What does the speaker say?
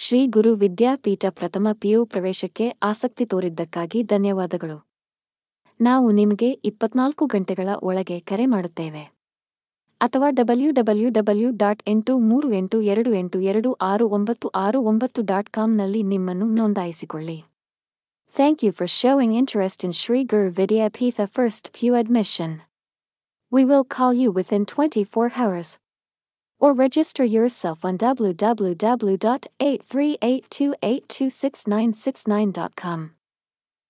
ಶ್ರೀ ಗುರು ವಿದ್ಯಾಪೀಠ ಪ್ರಥಮ ಪಿಯು ಪ್ರವೇಶಕ್ಕೆ ಆಸಕ್ತಿ ತೋರಿದ್ದಕ್ಕಾಗಿ ಧನ್ಯವಾದಗಳು ನಾವು ನಿಮಗೆ ಇಪ್ಪತ್ನಾಲ್ಕು ಗಂಟೆಗಳ ಒಳಗೆ ಕರೆ ಮಾಡುತ್ತೇವೆ ಅಥವಾ ಡಬ್ಲ್ಯೂ ಡಬ್ಲ್ಯೂ ಡಬ್ಲ್ಯೂ ಡಾಟ್ ಎಂಟು ಮೂರು ಎಂಟು ಎರಡು ಎಂಟು ಎರಡು ಆರು ಒಂಬತ್ತು ಆರು ಒಂಬತ್ತು ಡಾಟ್ ಕಾಮ್ನಲ್ಲಿ ನಿಮ್ಮನ್ನು ನೋಂದಾಯಿಸಿಕೊಳ್ಳಿ Thank you for showing interest in Sri Guru Vidyapitha First Pew admission. We will call you within 24 hours. Or register yourself on www.8382826969.com.